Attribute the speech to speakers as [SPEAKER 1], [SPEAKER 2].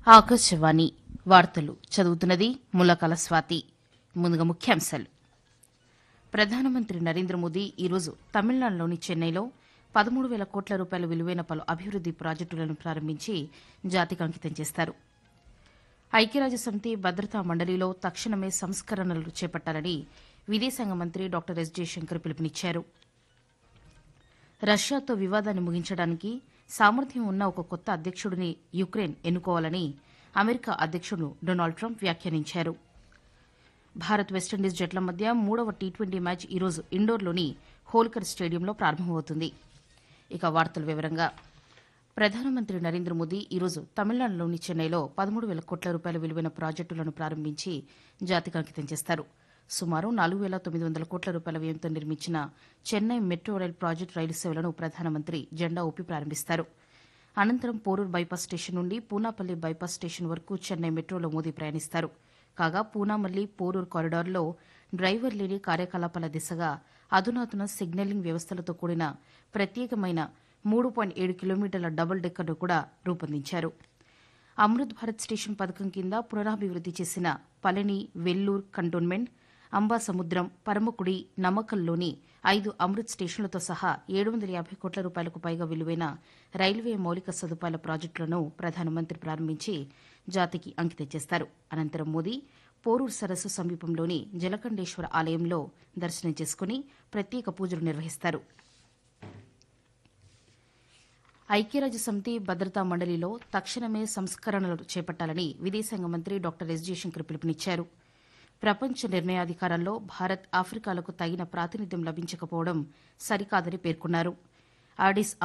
[SPEAKER 1] ఆకాశవాణి వార్తలు చదువుతున్నది ములకల స్వాతి ముందుగా ముఖ్యాంశాలు ప్రధానమంత్రి నరేంద్ర మోదీ ఈరోజు తమిళనాడులోని చెన్నైలో పదమూడు వేల కోట్ల రూపాయల విలువైన పలు అభివృద్ది ప్రాజెక్టులను ప్రారంభించి జాతికి అంకితం చేస్తారు ఐక్యరాజ్య సమితి భద్రతా మండలిలో తక్షణమే సంస్కరణలు చేపట్టాలని విదేశాంగ మంత్రి డాక్టర్ ఎస్ జయశంకర్ పిలుపునిచ్చారు రష్యాతో వివాదాన్ని ముగించడానికి సామర్థ్యం ఉన్న ఒక కొత్త అధ్యక్షుడిని యుక్రెయిన్ ఎన్నుకోవాలని అమెరికా అధ్యక్షుడు డొనాల్డ్ ట్రంప్ వ్యాఖ్యానించారు భారత్ వెస్టిండీస్ జట్ల మధ్య మూడవ టీ ట్వంటీ మ్యాచ్ ఈరోజు ఇండోర్లోని హోల్కర్ స్టేడియంలో ప్రారంభమవుతుంది ఇక వార్తల వివరంగా ప్రధానమంత్రి నరేంద్ర మోదీ ఈరోజు తమిళనాడులోని చెన్నైలో పదమూడు వేల కోట్ల రూపాయల విలువైన ప్రాజెక్టులను ప్రారంభించి జాతికి అంకితం చేస్తారు సుమారు నాలుగు వేల తొమ్మిది వందల కోట్ల రూపాయల వ్యయంతో నిర్మించిన Chennai metro rail project rail సేవలను ప్రధానమంత్రి జెండా ఊపి ప్రారంభిస్తారు అనంతరం పోరూర్ బైపాస్ స్టేషన్ నుండి పూనాపల్లి బైపాస్ స్టేషన్ వరకు చెన్నై మెట్రోలో మోదీ ప్రయాణిస్తారు కాగా పూనామల్లి పోరూర్ కారిడార్లో డ్రైవర్ లేని కార్యకలాపాల దిశగా అధునాతన సిగ్నలింగ్ వ్యవస్థలతో కూడిన ప్రత్యేకమైన మూడు పాయింట్ ఏడు కిలోమీటర్ల డబుల్ డెక్కర్ను కూడా రూపొందించారు అమృత్ భారత్ స్టేషన్ పథకం కింద పునరాభివృద్ది చేసిన పళని వెల్లూర్ కంటోన్మెంట్ అంబాసముద్రం పరమకుడి నమ్మకల్లోని ఐదు అమృత్ స్టేషన్లతో సహా ఏడు వందల యాభై కోట్ల రూపాయలకు పైగా విలువైన రైల్వే మౌలిక సదుపాయాల ప్రాజెక్టులను ప్రధానమంత్రి ప్రారంభించి జాతికి అంకితం చేస్తారు అనంతరం మోదీ పోరూరు సరస్సు సమీపంలోని జలకండేశ్వర ఆలయంలో దర్శనం చేసుకుని ప్రత్యేక పూజలు నిర్వహిస్తారు ఐక్యరాజ్య సమితి భద్రతా మండలిలో తక్షణమే సంస్కరణలు చేపట్టాలని విదేశాంగ మంత్రి డాక్టర్ ఎస్ జయశంకర్ పిలుపునిచ్చారు ప్రపంచ నిర్ణయాధికారంలో భారత్ ఆఫ్రికాలకు తగిన ప్రాతినిధ్యం లభించకపోవడం సరికాదని పేర్కొన్నారు ఆడిస్